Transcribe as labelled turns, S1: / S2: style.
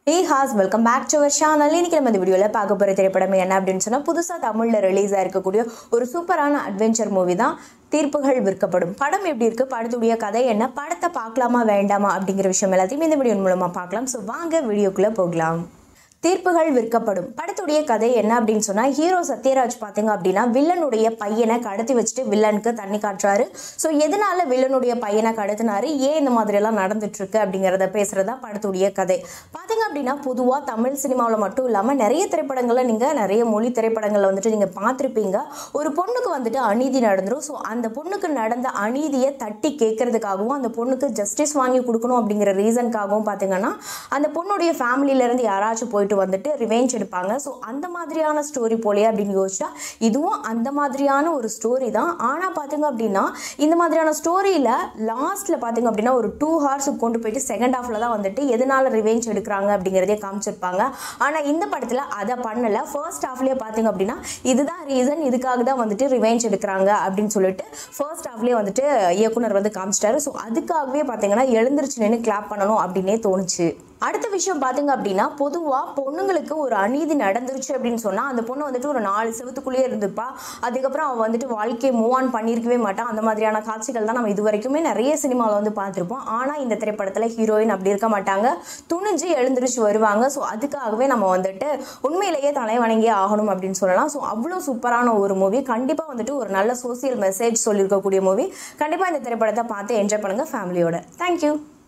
S1: ஹே ஹாஸ் welcome back to our channel இன்னைக்கு நம்ம இந்த வீடியோவில் பார்க்க போகிற திரைப்படம் என்ன அப்படின்னு சொன்னால் புதுசாக தமிழில் ரிலீஸ் ஆயிருக்கக்கூடிய ஒரு சூப்பரான அட்வென்ச்சர் மூவி தான் தீர்ப்புகள் விற்கப்படும் படம் எப்படி இருக்குது படத்துடைய கதை என்ன படத்தை பார்க்கலாமா வேண்டாமா அப்படிங்கிற விஷயம் எல்லாத்தையும் இந்த வீடியோ மூலமாக பார்க்கலாம் ஸோ வாங்க வீடியோக்குள்ளே போகலாம் தீர்ப்புகள் விற்கப்படும் படத்துடைய கதை என்ன அப்படின்னு சொன்னால் ஹீரோ சத்யராஜ் பார்த்தீங்க அப்படின்னா வில்லனுடைய பையனை கடத்தி வச்சுட்டு வில்லனுக்கு தண்ணி காட்டுறாரு ஸோ எதனால வில்லனுடைய பையனை கடத்தினாரு ஏன் இந்த மாதிரியெல்லாம் நடந்துட்டு இருக்கு அப்படிங்கிறத பேசுறதா படத்துடைய கதை பார்த்தீங்க அப்படின்னா பொதுவாக தமிழ் சினிமாவில் மட்டும் இல்லாமல் நிறைய திரைப்படங்களை நீங்கள் நிறைய மொழி திரைப்படங்களில் வந்துட்டு நீங்கள் பார்த்துருப்பீங்க ஒரு பொண்ணுக்கு வந்துட்டு அநீதி நடந்துடும் ஸோ அந்த பொண்ணுக்கு நடந்த அநீதியை தட்டி கேட்கறதுக்காகவும் அந்த பொண்ணுக்கு ஜஸ்டிஸ் வாங்கி கொடுக்கணும் அப்படிங்கிற ரீசனுக்காகவும் பார்த்தீங்கன்னா அந்த பொண்ணுடைய ஃபேமிலியிலேருந்து யாராச்சும் போயிட்டு வந்துட்டு ரிவெஞ்ச் எடுப்பாங்க ஸோ அந்த மாதிரியான ஸ்டோரி போலே அப்படின்னு யோசிச்சா இதுவும் அந்த மாதிரியான ஒரு ஸ்டோரி தான் ஆனால் பார்த்தீங்க அப்படின்னா இந்த மாதிரியான ஸ்டோரியில் லாஸ்ட்டில் பார்த்தீங்க அப்படின்னா ஒரு டூ ஹவர்ஸுக்கு கொண்டு போயிட்டு செகண்ட் ஹாஃபில் தான் வந்துட்டு எதனால ரிவெஞ்ச் எடுக்கிறாங்க அப்படிங்கிறதே காமிச்சிருப்பாங்க ஆனால் இந்த படத்தில் அதை பண்ணலை ஃபர்ஸ்ட் ஹாஃப்லேயே பார்த்தீங்க அப்படின்னா இதுதான் ரீசன் இதுக்காக தான் வந்துட்டு ரிவெஞ்ச் எடுக்கிறாங்க அப்படின்னு சொல்லிட்டு ஃபர்ஸ்ட் ஹாஃப்லேயே வந்துட்டு இயக்குனர் வந்து காமிச்சிட்டாரு ஸோ அதுக்காகவே பார்த்தீங்கன்னா எழுந்திருச்சு நின்று கிளாப் பண்ணணும் அப்படின்னே தோணுச்சு அடுத்த விஷயம் பார்த்தீங்க அப்படின்னா பொதுவாக பொண்ணுங்களுக்கு ஒரு அநீதி நடந்துருச்சு அப்படின்னு சொன்னால் அந்த பொண்ணு வந்துட்டு ஒரு நாலு செவத்துக்குள்ளேயே இருந்துப்பா அதுக்கப்புறம் அவள் வந்துட்டு வாழ்க்கையை மூவ் ஆன் பண்ணியிருக்கவே மாட்டான் அந்த மாதிரியான காட்சிகள் தான் நம்ம இது வரைக்குமே நிறைய சினிமாவில் வந்து பார்த்துருப்போம் ஆனால் இந்த திரைப்படத்தில் ஹீரோயின் அப்படி இருக்க மாட்டாங்க துணிஞ்சு எழுந்திருச்சு வருவாங்க ஸோ அதுக்காகவே நம்ம வந்துட்டு உண்மையிலேயே தலை வணங்கியே ஆகணும் அப்படின்னு சொல்லலாம் ஸோ அவ்வளோ சூப்பரான ஒரு மூவி கண்டிப்பாக வந்துட்டு ஒரு நல்ல சோசியல் மெசேஜ் சொல்லியிருக்கக்கூடிய மூவி கண்டிப்பாக இந்த திரைப்படத்தை பார்த்து என்ஜாய் பண்ணுங்கள் ஃபேமிலியோட தேங்க்யூ